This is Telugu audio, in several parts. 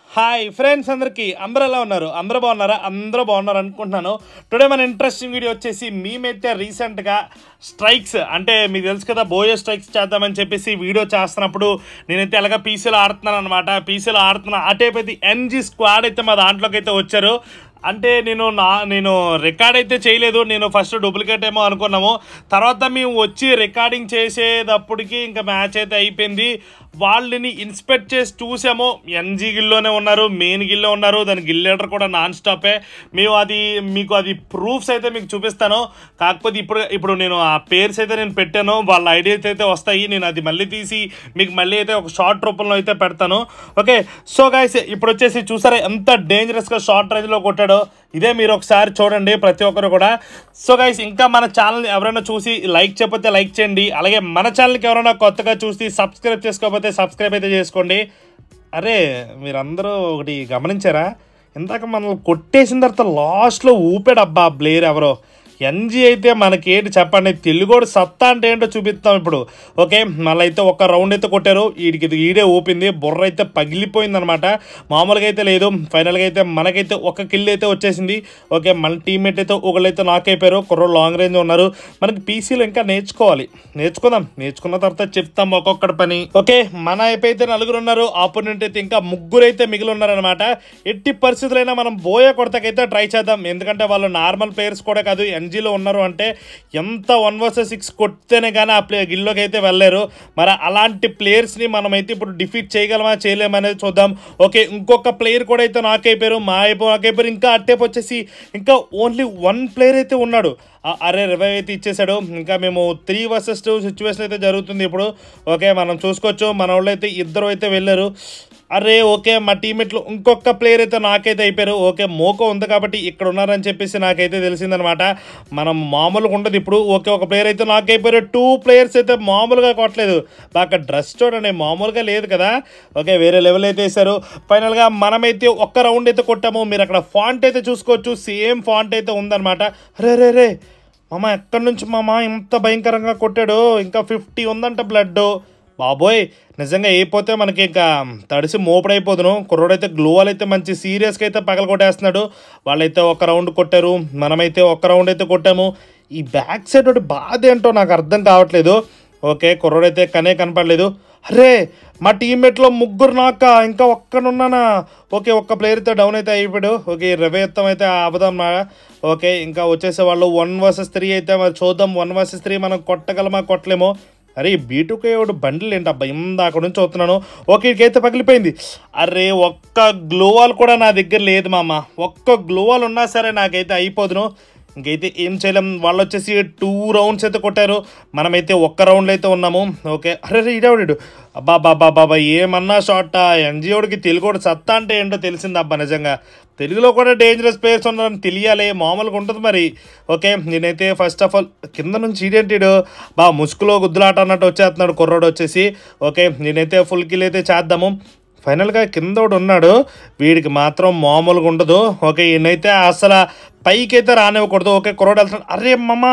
హాయ్ ఫ్రెండ్స్ అందరికీ అందరూ ఎలా ఉన్నారు అందరూ బాగున్నారా అందరూ బాగున్నారు అనుకుంటున్నాను టుడే మన ఇంట్రెస్టింగ్ వీడియో వచ్చేసి మేమైతే రీసెంట్గా స్ట్రైక్స్ అంటే మీకు తెలుసు కదా బోయో స్ట్రైక్స్ చేద్దామని చెప్పేసి వీడియో చేస్తున్నప్పుడు నేనైతే ఎలాగ పీసీలో ఆడుతున్నాను అనమాట పీసీలో ఆడుతున్నా ఆ టైప్ అయితే ఎన్జీ స్క్వాడ్ అయితే మా దాంట్లోకి అయితే వచ్చారు అంటే నేను నా నేను రికార్డ్ అయితే చేయలేదు నేను ఫస్ట్ డూప్లికేట్ ఏమో అనుకున్నాము తర్వాత మేము వచ్చి రికార్డింగ్ చేసేటప్పటికి ఇంకా మ్యాచ్ అయితే అయిపోయింది వాళ్ళని ఇన్స్పెక్ట్ చేసి చూసాము ఎన్జీ గిల్లోనే ఉన్నారు మెయిన్ గిల్లో ఉన్నారు దాని గిల్ లీడర్ కూడా నాన్ స్టాపే మేము అది మీకు అది ప్రూఫ్స్ అయితే మీకు చూపిస్తాను కాకపోతే ఇప్పుడు ఇప్పుడు నేను ఆ పేర్స్ అయితే నేను పెట్టాను వాళ్ళ ఐడియాస్ అయితే వస్తాయి నేను అది మళ్ళీ తీసి మీకు మళ్ళీ అయితే ఒక షార్ట్ రూపంలో అయితే పెడతాను ఓకే సో గైస్ ఇప్పుడు వచ్చేసి చూసారా ఎంత డేంజరస్గా షార్ట్ రేంజ్లో కొట్టాడో ఇదే మీరు ఒకసారి చూడండి ప్రతి ఒక్కరు కూడా సో గైస్ ఇంకా మన ఛానల్ని ఎవరైనా చూసి లైక్ చెప్పితే లైక్ చేయండి అలాగే మన ఛానల్కి ఎవరైనా కొత్తగా చూసి సబ్స్క్రైబ్ చేసుకోకపోతే సబ్స్క్రైబ్ అయితే చేసుకోండి అరే మీరందరూ ఒకటి గమనించారా ఇందాక మనల్ని కొట్టేసిన తర్వాత లాస్ట్లో ఊపాడు అబ్బా బ్లేయర్ ఎవరో ఎన్జీ అయితే మనకేంటి చెప్పండి తెలుగోడు సత్తా అంటే ఏంటో చూపిస్తాం ఇప్పుడు ఓకే మళ్ళీ అయితే ఒక రౌండ్ అయితే కొట్టారు వీడికి ఇది ఈడే ఊపింది బుర్ర అయితే పగిలిపోయింది అనమాట మామూలుగా అయితే లేదు ఫైనల్గా అయితే మనకైతే ఒక కిల్ అయితే వచ్చేసింది ఓకే మన టీమ్మేట్ అయితే ఒకళ్ళైతే నాక్ అయిపోయారు కుర్ర లాంగ్ రేంజ్ ఉన్నారు మనకి పీసీలో ఇంకా నేర్చుకోవాలి నేర్చుకుందాం నేర్చుకున్న తర్వాత చెప్తాం ఒక్కొక్కటి పని ఓకే మన వైపు అయితే నలుగురు ఉన్నారు ఆపోనెంట్ అయితే ఇంకా ముగ్గురు అయితే మిగిలి ఉన్నారనమాట ఎట్టి పరిస్థితులైనా మనం బోయ కొడతకైతే ట్రై చేద్దాం ఎందుకంటే వాళ్ళు నార్మల్ ప్లేయర్స్ కూడా కాదు ఎన్జీలో ఉన్నారు అంటే ఎంత వన్ వర్సెస్ సిక్స్ కొడితేనే కానీ ఆ ప్లే గిల్లోకి అయితే వెళ్ళారు మరి అలాంటి ప్లేయర్స్ని మనమైతే ఇప్పుడు డిఫీట్ చేయగలమా చేయలేమనేది చూద్దాం ఓకే ఇంకొక ప్లేయర్ కూడా అయితే నాక్ అయిపోయారు మా అయిపో నాక్ అయిపోయారు ఇంకా అట్టేపు వచ్చేసి ఇంకా ఓన్లీ వన్ ప్లేయర్ అయితే ఉన్నాడు ఆ, అరే రివైవ్ అయితే ఇచ్చేసాడు ఇంకా మేము త్రీ వర్సెస్ టూ సిచ్యువేషన్ అయితే జరుగుతుంది ఇప్పుడు ఓకే మనం చూసుకోవచ్చు మన వాళ్ళు అయితే ఇద్దరు అయితే వెళ్ళారు అరే ఓకే మా టీమేట్లు ఇంకొక ప్లేయర్ అయితే నాకైతే అయిపోయారు ఓకే మోకో ఉంది కాబట్టి ఇక్కడ ఉన్నారని చెప్పేసి నాకైతే తెలిసిందనమాట మనం మామూలుగా ఉండదు ఇప్పుడు ఓకే ఒక ప్లేయర్ అయితే నాకు అయిపోయారు టూ ప్లేయర్స్ అయితే మామూలుగా కొట్టలేదు బాగా డ్రెస్ చూడండి మామూలుగా లేదు కదా ఓకే వేరే లెవెల్ అయితే వేశారు ఫైనల్గా మనమైతే ఒక్క రౌండ్ అయితే కొట్టాము మీరు అక్కడ ఫాంట్ అయితే చూసుకోవచ్చు సేమ్ ఫాంట్ అయితే ఉందన్నమాట రే రే రే మామ ఎక్కడి నుంచి మామ ఇంత భయంకరంగా కొట్టాడు ఇంకా ఫిఫ్టీ ఉందంట బ్లడ్ బాబోయ్ నిజంగా అయిపోతే మనకి ఇంకా తడిసి మోపడైపోదును కుర్రోడైతే గ్లోవల్ అయితే మంచి సీరియస్గా అయితే పగల కొట్టేస్తున్నాడు వాళ్ళైతే ఒక రౌండ్ కొట్టారు మనమైతే ఒక రౌండ్ అయితే కొట్టాము ఈ బ్యాక్ సైడ్ ఒకటి బాధ ఏంటో నాకు అర్థం కావట్లేదు ఓకే కుర్రోడైతే కనే కనపడలేదు అరే మా టీమ్మేట్లో ముగ్గురు నాక ఇంకా ఒక్కనున్నానా ఓకే ఒక్క ప్లేయర్ అయితే డౌన్ అయితే అయిపోయాడు ఓకే రవేత్తం అయితే అవదాం నా ఓకే ఇంకా వచ్చేసే వాళ్ళు వన్ వర్సెస్ త్రీ అయితే మరి చూద్దాం వన్ వర్సెస్ త్రీ మనం కొట్టగలమా కొట్టలేమో అరే బీటుకే ఒకటి బండిల్ ఏంటి అబ్బా ఇందా అక్కడ నుంచి చూస్తున్నాను ఓకే ఇకైతే పగిలిపోయింది అరే ఒక్క గ్లోవాల్ కూడా నా దగ్గర లేదు మామ ఒక్క గ్లోవాల్ ఉన్నా సరే నాకైతే అయిపోదును ఇంకైతే ఏం చేయలేం వాళ్ళు వచ్చేసి టూ రౌండ్స్ అయితే కొట్టారు మనమైతే ఒక్క రౌండ్లో అయితే ఉన్నాము ఓకే అరే రే ఇడేవాడు అబ్బా బాబా బాబా ఏమన్నా షార్ట్ ఎన్జిఓడికి తెలుగుడు సత్తా అంటే ఏంటో తెలిసింది అబ్బా నిజంగా తెలుగులో కూడా డేంజరస్ ప్లేయర్స్ ఉన్నారని తెలియాలి మామూలుగా ఉంటుంది మరి ఓకే నేనైతే ఫస్ట్ ఆఫ్ ఆల్ కింద నుంచి ఈడేంటిడు బా ముసుగులో గుద్దులాట అన్నట్టు వచ్చేస్తున్నాడు కుర్రోడు వచ్చేసి ఓకే నేనైతే ఫుల్ కిల్ అయితే చేద్దాము ఫైనల్గా కింద ఒకడు ఉన్నాడు వీడికి మాత్రం మామూలుగా ఉండదు ఓకే ఈయనైతే అసలు పైకి అయితే రానివ్వకూడదు ఓకే కుర్రోడు వెళ్తున్నాడు అరే మమ్మా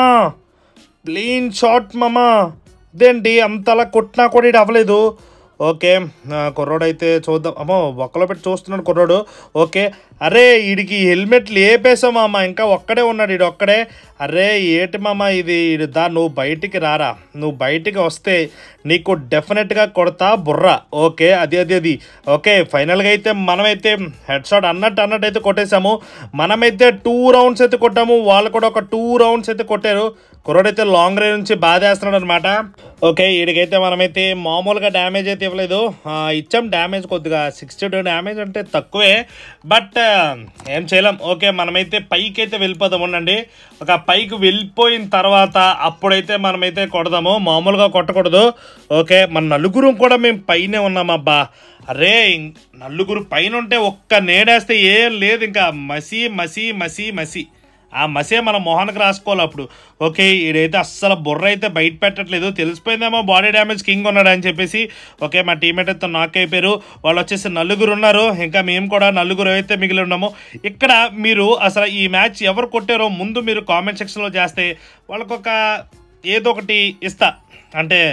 ప్లెయిన్ షాట్ మమ్మా ఇదేంటి అంతలా కొట్టినా కూడా ఇది అవ్వలేదు ఓకే ఆ, కుర్రోడు అయితే చూద్దాం అమ్మో ఒక్కలో పెట్టి చూస్తున్నాడు కుర్రోడు ఓకే అరే వీడికి హెల్మెట్ లేపేసావు మామ ఇంకా ఒక్కడే ఉన్నాడు వీడు ఒక్కడే అరే ఏటి మామ ఇది ఈడు దా నువ్వు బయటికి రారా నువ్వు బయటికి వస్తే నీకు డెఫినెట్గా కొడతా బుర్ర ఓకే అది అది అది ఓకే ఫైనల్గా అయితే మనమైతే హెడ్ షాట్ అన్నట్టు అన్నట్టు అయితే కొట్టేశాము మనమైతే టూ రౌండ్స్ అయితే కొట్టాము వాళ్ళు కూడా ఒక టూ రౌండ్స్ అయితే కొట్టారు కుర్రోడైతే లాంగ్ రేంజ్ నుంచి బాధేస్తున్నాడు అనమాట ఓకే వీడికైతే మనమైతే మామూలుగా డ్యామేజ్ అయితే ఇవ్వలేదు ఆ, ఇచ్చాం డ్యామేజ్ కొద్దిగా సిక్స్టీ టూ డ్యామేజ్ అంటే తక్కువే బట్ ఏం చేయలేం ఓకే మనమైతే పైకి అయితే వెళ్ళిపోదాం ఉండండి ఒక పైకి వెళ్ళిపోయిన తర్వాత అప్పుడైతే మనమైతే కొడదాము మామూలుగా కొట్టకూడదు ఓకే మన నలుగురు కూడా మేము పైనే ఉన్నాం అబ్బా అరే ఇం- నలుగురు పైన ఉంటే ఒక్క నేడేస్తే ఏం లేదు ఇంకా మసి మసి మసి మసి ఆ మసే మన మొహానికి రాసుకోవాలి అప్పుడు ఓకే ఈడైతే అస్సలు బుర్ర అయితే బయట పెట్టట్లేదు తెలిసిపోయిందేమో బాడీ డ్యామేజ్ కింగ్ ఉన్నాడు అని చెప్పేసి ఓకే మా టీమేట్ అయితే నాక్ అయిపోయారు వాళ్ళు వచ్చేసి నలుగురు ఉన్నారు ఇంకా మేము కూడా నలుగురు అయితే మిగిలి ఉన్నాము ఇక్కడ మీరు అసలు ఈ మ్యాచ్ ఎవరు కొట్టారో ముందు మీరు కామెంట్ సెక్షన్లో చేస్తే వాళ్ళకొక ఏదో ఒకటి ఇస్తా అంటే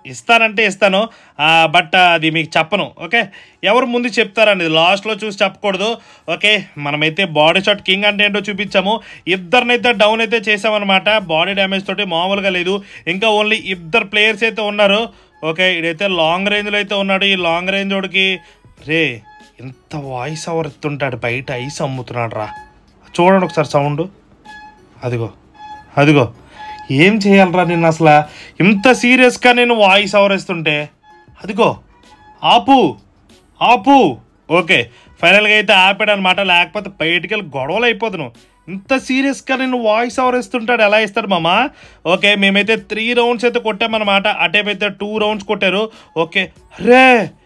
ఇస్తానంటే ఇస్తాను ఆ, బట్ అది మీకు చెప్పను ఓకే ఎవరు ముందు చెప్తారండి లాస్ట్లో చూసి చెప్పకూడదు ఓకే మనమైతే బాడీ షాట్ కింగ్ అంటే ఏంటో చూపించాము ఇద్దరినైతే డౌన్ అయితే చేసామన్నమాట బాడీ డ్యామేజ్ తోటి మామూలుగా లేదు ఇంకా ఓన్లీ ఇద్దరు ప్లేయర్స్ అయితే ఉన్నారు ఓకే ఇదైతే లాంగ్ రేంజ్లో అయితే ఉన్నాడు ఈ లాంగ్ రేంజ్ వాడికి రే ఇంత వాయిస్ ఓవర్ ఎత్తుంటాడు బయట ఐస్ అమ్ముతున్నాడు రా చూడండి ఒకసారి సౌండ్ అదిగో అదిగో ఏం చేయాలరా నేను అసలు ఇంత సీరియస్గా నేను వాయిస్ అవరేస్తుంటే అదిగో ఆపు ఆపు ఓకే ఫైనల్గా అయితే ఆపాడు అనమాట లేకపోతే బయటికి వెళ్ళి గొడవలు అయిపోతున్నావు ఇంత సీరియస్గా నేను వాయిస్ ఓవర్ ఇస్తుంటాడు ఎలా ఇస్తాడు మామ ఓకే మేమైతే త్రీ రౌండ్స్ అయితే కొట్టామన్నమాట అటేపైతే టూ రౌండ్స్ కొట్టారు ఓకే రే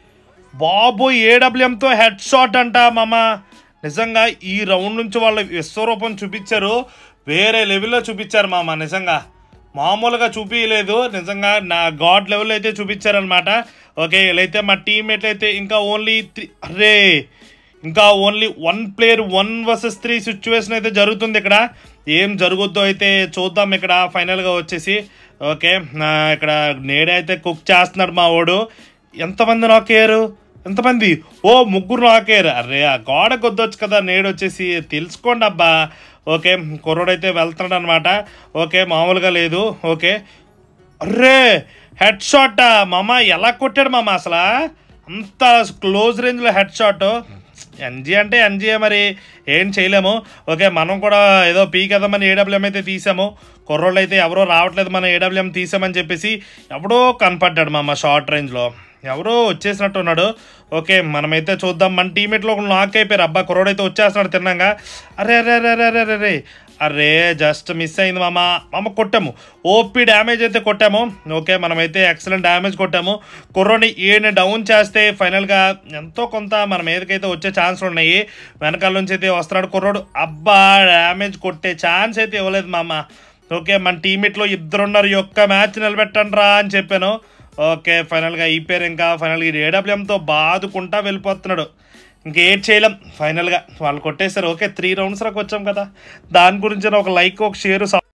బాబు ఏడబ్ల్యూఎంతో హెడ్ షాట్ అంట మామ నిజంగా ఈ రౌండ్ నుంచి వాళ్ళ విశ్వరూపం చూపించారు వేరే లెవెల్లో చూపించారు మామ నిజంగా మామూలుగా చూపించలేదు నిజంగా నా గాడ్ లెవెల్ అయితే చూపించారనమాట ఓకే వీళ్ళైతే మా టీమ్మేట్ అయితే ఇంకా ఓన్లీ త్రీ అరే ఇంకా only one player one versus three situation అయితే జరుగుతుంది ఇక్కడ ఏం జరుగుద్దో అయితే చూద్దాం ఇక్కడ ఫైనల్గా వచ్చేసి ఓకే నా ఇక్కడ నేడైతే కుక్ చేస్తున్నాడు మా వాడు ఎంతమంది నాకేరు ఎంతమంది ఓ ముగ్గురు నాకేరు అరే ఆ గోడ కొద్దొచ్చు కదా నేడు వచ్చేసి తెలుసుకోండి అబ్బా ఓకే కుర్రోడైతే వెళ్తున్నాడు అనమాట ఓకే మామూలుగా లేదు ఓకే అర్రే హెడ్ షాట్ మామ ఎలా కొట్టాడు మామ అసలు అంత క్లోజ్ రేంజ్లో హెడ్ షాట్ ఎన్జీ అంటే ఎన్జీ మరి ఏం చేయలేము ఓకే మనం కూడా ఏదో పీకేద్దామని ఏడబ్ల్యూఎం అయితే తీసాము కుర్రోళ్ళు అయితే ఎవరో రావట్లేదు మనం ఏడబ్ల్యూఎం తీసామని చెప్పేసి ఎవడో కనపడ్డాడు మామ షార్ట్ రేంజ్లో ఎవరో వచ్చేసినట్టు ఉన్నాడు ఓకే మనమైతే చూద్దాం మన టీమేట్లో ఒకళ్ళు నాక్ అయిపోయారు అబ్బా కుర్రోడైతే వచ్చేస్తున్నాడు తిన్నాగా అరే అరే అరే అరే అరే అరే అరే జస్ట్ మిస్ అయింది మామ మామ కొట్టాము ఓపీ డ్యామేజ్ అయితే కొట్టాము ఓకే మనమైతే ఎక్సలెంట్ డ్యామేజ్ కొట్టాము కుర్రోని ఈయన డౌన్ చేస్తే ఫైనల్గా ఎంతో కొంత మన మీదకైతే వచ్చే ఛాన్స్ ఉన్నాయి వెనకాల నుంచి అయితే వస్తున్నాడు కుర్రోడు అబ్బా డ్యామేజ్ కొట్టే ఛాన్స్ అయితే ఇవ్వలేదు మామ ఓకే మన టీమేట్లో ఇద్దరున్నారు ఈ ఒక్క మ్యాచ్ నిలబెట్టండి రా అని చెప్పాను ఓకే ఫైనల్గా అయిపోయారు ఇంకా ఫైనల్గా ఈ ఏడబ్ల్యూఎంతో బాదుకుంటా వెళ్ళిపోతున్నాడు ఇంకేం చేయలేం ఫైనల్గా వాళ్ళు కొట్టేశారు ఓకే త్రీ రౌండ్స్ రాకు వచ్చాం కదా దాని గురించి ఒక లైక్ ఒక షేర్